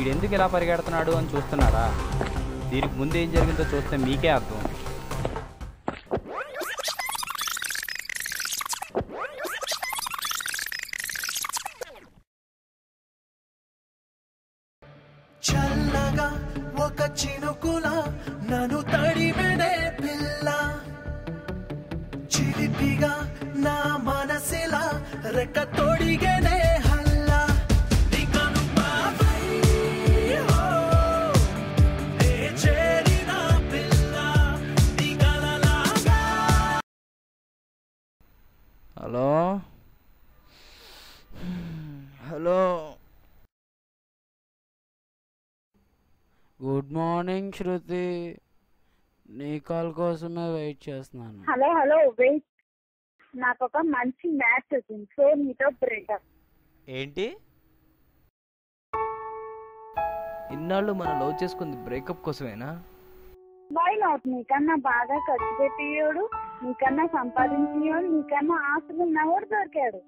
వీడెందుకు ఇలా పరిగెడుతున్నాడు అని చూస్తున్నారా దీనికి ముందు ఏం జరిగిందో చూస్తే మీకే అర్థం చల్లగా ఒక చినుకుల నన్ను తడిమెడే పిల్ల చిలిపిగా నా మనసిలా రెక్క తొడిగేనే హల్లా నికను బావై హో నే చేరిన పిల్ల నికలలాగా hello hello good morning Shruti నీ కాల్ కోసమే వెయిట్ చేస్తున్నాను హలో హలో వెయిట్ నాకు ఒక మంచి మ్యాచ్ వచ్చింది సో నీతో బ్రేకప్ ఏంటి ఇన్నాళ్ళు మనం లవ్ చేసుకుంది బ్రేకప్ కోసమేనా వై నాట్ నీకన్నా బాగా ఖర్చు పెట్టేయోడు నీకన్నా సంపాదించేయోడు నీకన్నా ఆస్తులు ఉన్నవాడు దొరికాడు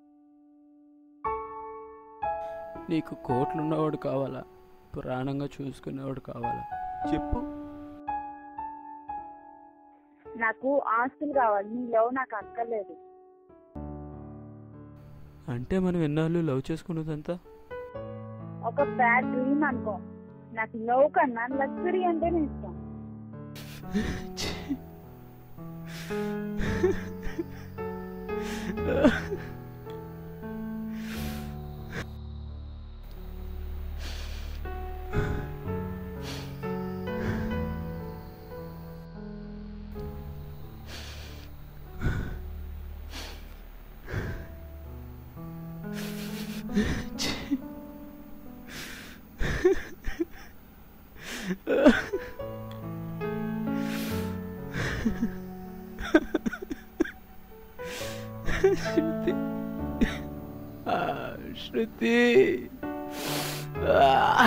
నీకు కోట్లున్నవాడు కావాలా ప్రాణంగా చూసుకునేవాడు కావాలా చెప్పు నాకు ఆస్తులు కావాలి నీ లవ్ నాకు అక్కర్లేదు అంటే మనం ఎన్నాళ్ళు లవ్ చేసుకున్నదంతా ఒక బ్యాడ్ డ్రీమ్ అనుకో నాకు లవ్ కన్నా లగ్జరీ అంటేనే ఇష్టం శృతి ఆ, శృతి ఆ.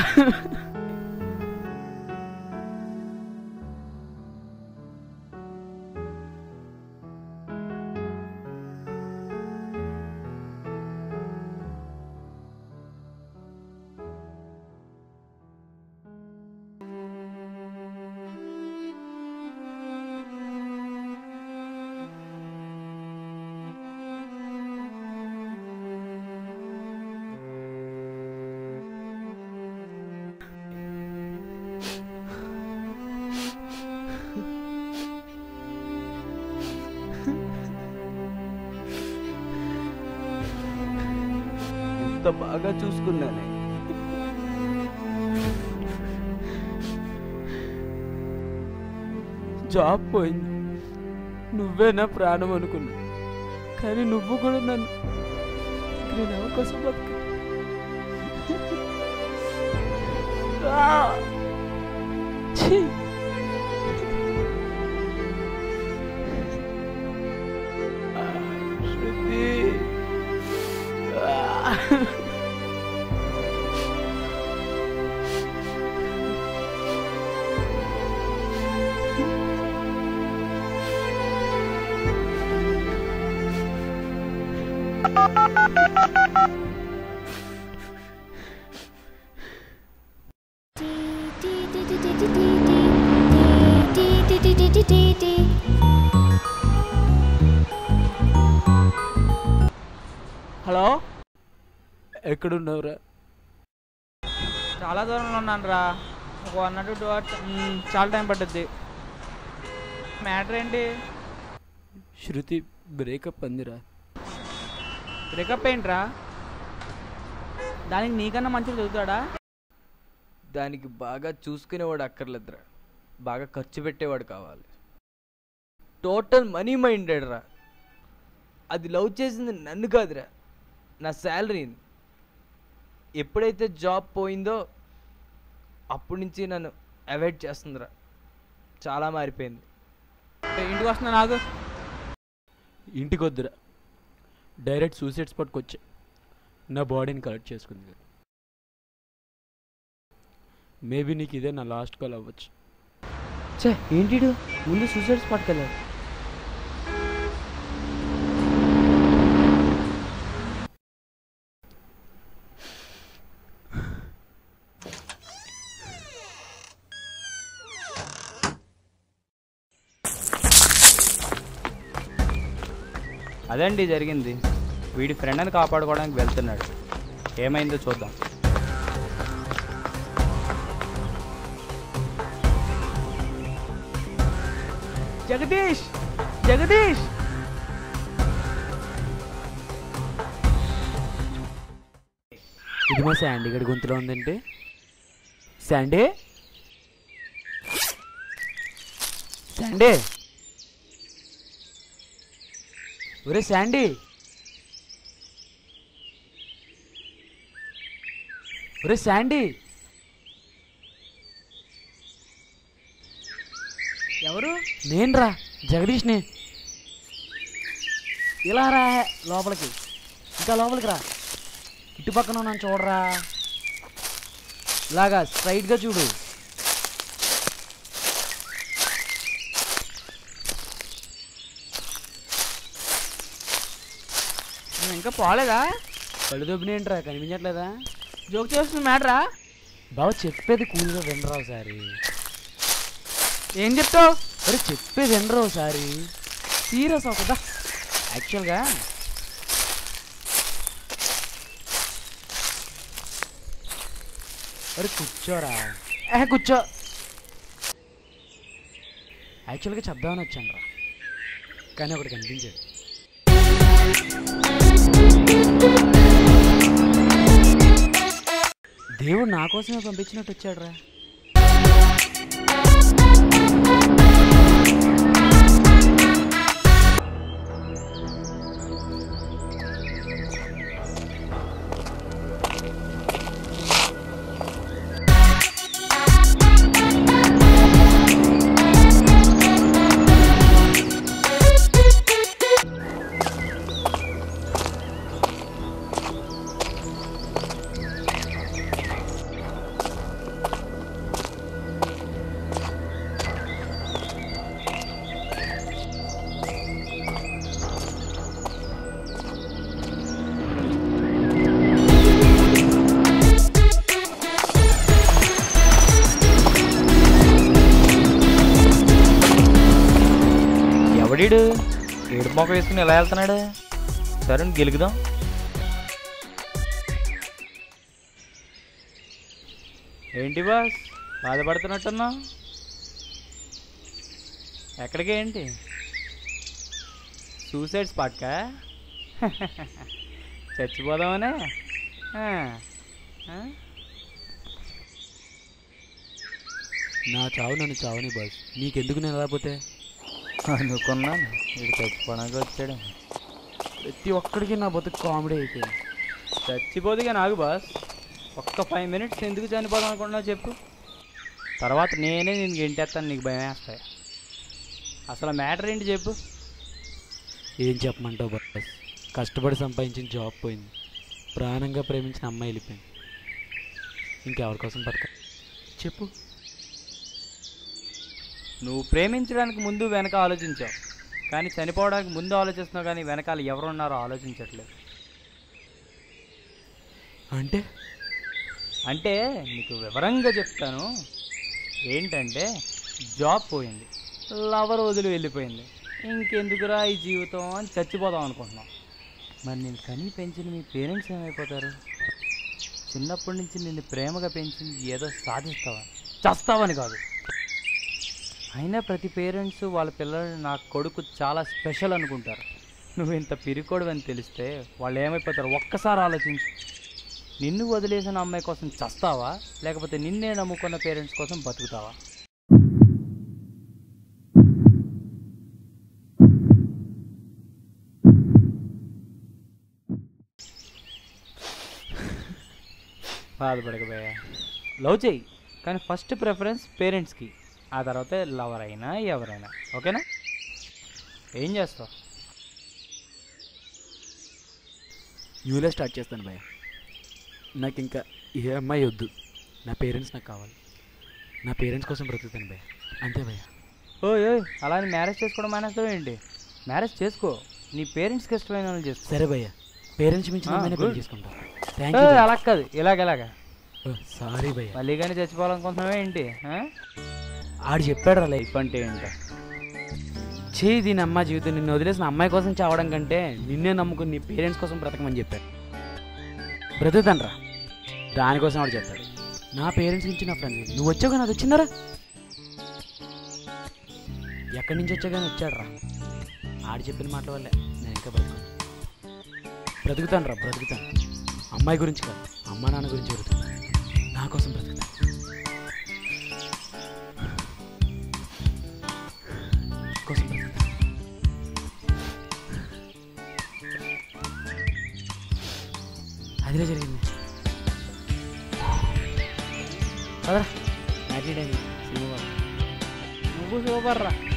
ఎంత బాగా చూసుకున్నానే జాబ్ పోయింది నువ్వే నా ప్రాణం అనుకున్నా కానీ నువ్వు కూడా నన్ను నేను ఎవరి కోసం బతుకు ఆ! ఛీ! ఆ, శృతి ఆ! హలో ఎక్కడున్నావురా చాలా దూరంలో ఉన్నాను రా ఒక వన్ టు టూ అవర్స్ చాలా టైం పట్టుద్ది మ్యాటర్ ఏంటి శృతి బ్రేకప్ అందిరా బ్రేకప్ ఏంట్రా దానికి నీకన్నా మంచిగా చదువుతాడా దానికి బాగా చూసుకునేవాడు అక్కర్లేదురా బాగా ఖర్చు పెట్టేవాడు కావాలి టోటల్ మనీ మైండెడ్ రా అది లవ్ చేసింది నన్ను కాదురా నా శాలరీని ఎప్పుడైతే జాబ్ పోయిందో అప్పటి నుంచి నన్ను అవాయిడ్ చేస్తుందిరా చాలా మారిపోయింది ఇంటికి వస్తున్నా నాకు ఇంటికి వద్దురా డైరెక్ట్ సూసైడ్ స్పాట్కి వచ్చా నా బాడీని కలెక్ట్ చేసుకుంది మేబీ నీకు ఇదే నా లాస్ట్ కాల్ అవ్వచ్చు చే ఏంటి ముందు సూసైడ్ స్పాట్కి వెళ్ళాడు అదండి జరిగింది వీడి ఫ్రెండ్ని కాపాడుకోవడానికి వెళ్తున్నాడు ఏమైందో చూద్దాం జగదీష్ జగదీష్ ఇది మా శాండీ గడి గొంతులో ఉందంటే శాండీ శాండీ ఒరే శాండీ ఒరే శాండీ ఎవరు నేనురా జగదీష్ని ఇలా రా లోపలికి ఇంకా లోపలికి రా ఇటు పక్కన ఉన్నాను చూడరా ఇలాగా స్ట్రైట్గా చూడు నువ్వు ఇంకా పోలేదా కళ్ళు దొబ్బినేంట్రా కనిపించట్లేదా జోక్ చేస్తున్న మ్యాటరా బావ చెప్పేది కూల్గా వినరా ఒకసారి ఏం చెప్తావు అరే చెప్పేది వినరా ఒకసారి సీరియస్ అవుతుందా యాక్చువల్గా అరే కూర్చోరా ఏ కూర్చో యాక్చువల్గా చెప్దామని వచ్చాను రా కానీ ఒకటి కనిపించాడు దేవుడు నా కోసమే పంపించినట్టు వచ్చాడు రా ఎవడీడు ఏడు మొక్క వేసుకుని ఎలా వెళ్తున్నాడు సరే గెలుకుదాం ఏంటి బాస్ బాధపడుతున్నట్టున్నా ఎక్కడికి ఏంటి సూసైడ్ స్పాట్కా చచ్చిపోదామనే ఆ, ఆ? నా చావు నన్ను చావని బాస్ నీకెందుకు నేను ఎలా పోతే అనుకున్నాను వీడు చచ్చిపోవడానికి వచ్చాడు ప్రతి ఒక్కడికి నా బతుకు కామెడీ అయిపోయింది చచ్చిపోదుగా నాకు బాస్ ఒక్క ఫైవ్ మినిట్స్ ఎందుకు చనిపోదాం అనుకుంటున్నావు చెప్పు తర్వాత నేనే నేను గెంటేస్తాను నీకు భయం వేస్తాయి అసలు మ్యాటర్ ఏంటి చెప్పు ఏం చెప్పమంటావు బాస్ కష్టపడి సంపాదించిన జాబ్ పోయింది ప్రాణంగా ప్రేమించిన అమ్మాయి వెళ్ళిపోయింది ఇంకెవరి కోసం బతక చెప్పు నువ్వు ప్రేమించడానికి ముందు వెనక ఆలోచించావు కానీ చనిపోవడానికి ముందు ఆలోచిస్తున్నావు కానీ వెనకాల ఎవరున్నారో ఆలోచించట్లేదు అంటే అంటే నీకు వివరంగా చెప్తాను ఏంటంటే జాబ్ పోయింది లవర్ వదిలి వెళ్ళిపోయింది ఇంకెందుకురా ఈ జీవితం అని చచ్చిపోదాం అనుకుంటున్నాం మరి నేను కనీ పెంచిన మీ పేరెంట్స్ ఏమైపోతారు చిన్నప్పటి నుంచి నిన్ను ప్రేమగా పెంచింది ఏదో సాధిస్తావా చస్తావని కాదు అయినా ప్రతి పేరెంట్స్ వాళ్ళ పిల్లలు నా కొడుకు చాలా స్పెషల్ అనుకుంటారు నువ్వు ఇంత పిరికోడు అని తెలిస్తే వాళ్ళు ఏమైపోతారు ఒక్కసారి ఆలోచించు నిన్ను వదిలేసిన అమ్మాయి కోసం చస్తావా లేకపోతే నిన్నే నమ్ముకున్న పేరెంట్స్ కోసం బతుకుతావా బాధపడకపోయా లవ్ చెయ్యి కానీ ఫస్ట్ ప్రిఫరెన్స్ పేరెంట్స్కి ఆ తర్వాత లవర్ అయినా ఎవరైనా ఓకేనా ఏం చేస్తావు న్యూలో స్టార్ట్ చేస్తాను భయ్య నాకు ఇంకా ఏ అమ్మాయి వద్దు నా పేరెంట్స్ నాకు కావాలి నా పేరెంట్స్ కోసం బ్రతుకుతాను భయ్య అంతే భయ్య ఓయ్ ఓయ్ అలా అని మ్యారేజ్ చేసుకోవడం మానేస్తావు ఏంటి మ్యారేజ్ చేసుకో నీ పేరెంట్స్కి ఇష్టమైన వాళ్ళు చేసుకో సరే భయ్య పేరెంట్స్ మించిన ఆ, అమ్మాయినే good. పెళ్లి చేసుకుంటా థ్యాంక్ ఏయ్, యూ అలా కాదు ఇలాగ ఇలాగా సారీ భయ్య మళ్ళీ కానీ చచ్చిపోవాలనుకుంటున్నావా ఏంటి ఆ? ఆడు చెప్పాడు రా లైఫ్ లైఫ్ అంటే ఏంటో చేయి దీని అమ్మ జీవితం నిన్ను వదిలేసిన అమ్మాయి కోసం చావడం కంటే నిన్నే నమ్ముకుని నీ పేరెంట్స్ కోసం బ్రతకమని చెప్పాడు బ్రతుకుతానరా దానికోసం వాడు చెప్తాడు నా పేరెంట్స్ నుంచి నా ఫ్రెండ్స్ నువ్వు వచ్చావు నాది వచ్చిందరా ఎక్కడి నుంచి వచ్చా కానీ వచ్చాడు రా ఆడు చెప్పిన మాటల వల్లే నేను ఇంకా బ్రతుకు బ్రతుకుతాను రా బ్రతుకుతాను అమ్మాయి గురించి కాదు అమ్మా నాన్న గురించి బ్రతుకుతాను నా కోసం బ్రతుకుతాను కోసం బ్రతుకుతాను అదిలే జరిగింది పదరా మ్యాట్రీ టైం సినిమా నువ్వు సూపర్ రా